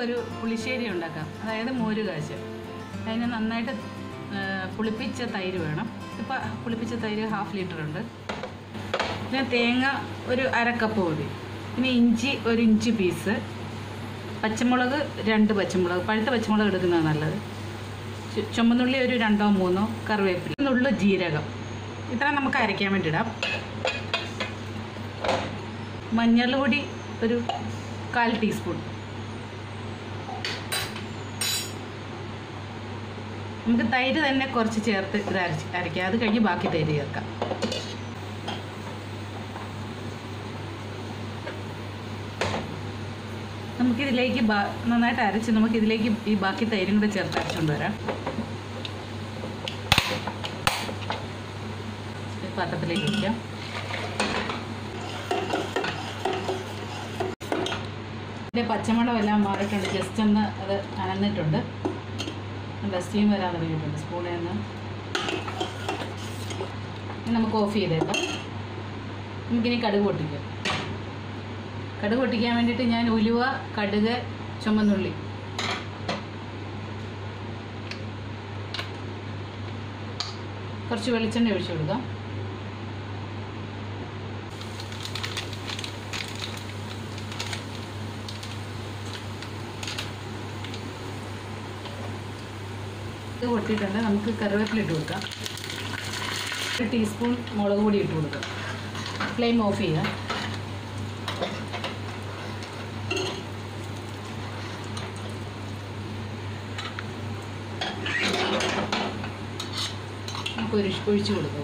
നമുക്കൊരു പുളിശ്ശേരി ഉണ്ടാക്കാം അതായത് മോര് കാശ് അതിന് നന്നായിട്ട് ആ, പുളിപ്പിച്ച തൈര് വേണം ഇപ്പോൾ പുളിപ്പിച്ച തൈര് ഹാഫ് ലിറ്റർ ഉണ്ട് പിന്നെ തേങ്ങ ഒരു അര കപ്പ് മതി പിന്നെ ഇഞ്ചി ഒരു ഇഞ്ച് പീസ് പച്ചമുളക് രണ്ട് പച്ചമുളക് പഴുത്ത പച്ചമുളക് എടുക്കുന്നതാണ് നല്ലത് ചു- ചുമന്നുള്ളി ഒരു രണ്ടോ മൂന്നോ കറിവേപ്പില നുള്ളു ജീരകം ഇത്ര നമുക്ക് അരയ്ക്കാൻ വേണ്ടി ഇടാം മഞ്ഞൾ പൊടി ഒരു കാൽ ടീസ്പൂൺ നമുക്ക് തൈര് തന്നെ കുറച്ച് ചേർത്ത് ഇത് അരച്ച് അരയ്ക്കാം അത് കഴിഞ്ഞ് ബാക്കി തൈര് ചേർക്കാം നമുക്കിതിലേക്ക് ബാ നന്നായിട്ട് അരച്ച് നമുക്കിതിലേക്ക് ഈ ബാക്കി തൈരും കൂടെ ചേർത്ത് അരച്ചുകൊണ്ട് വരാം ഈ പാത്രത്തിലേക്ക് വയ്ക്കാം ഇതിൻ്റെ പച്ചമണം എല്ലാം മാറിയിട്ടുണ്ട് ജസ്റ്റ് ഒന്ന് അത് അനന്നിട്ടുണ്ട് നല്ല സ്റ്റീം വരാൻ തുടങ്ങിയിട്ടുണ്ട് സ്പൂണിൽ നിന്ന് ഇനി നമുക്ക് ഓഫ് ചെയ്തേക്കാം നമുക്കിനി കടുക് പൊട്ടിക്കാം കടുക് പൊട്ടിക്കാൻ വേണ്ടിയിട്ട് ഞാൻ ഉലുവ കടുക് ചുമന്നുള്ളി കുറച്ച് വെളിച്ചെണ്ണ ഒഴിച്ചു കൊടുക്കാം ഇത് പൊട്ടിയിട്ടുണ്ട് നമുക്ക് കറിവേപ്പില ഇട്ട് കൊടുക്കാം ഒരു ടീസ്പൂൺ മുളക് പൊടി ഇട്ട് കൊടുക്കാം ഫ്ലെയിം ഓഫ് ചെയ്യാം നമുക്ക് ഒരു ഒഴിച്ച് കൊടുക്കാം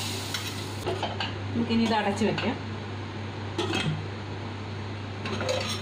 നമുക്കിനി ഇത് അടച്ച് വെക്കാം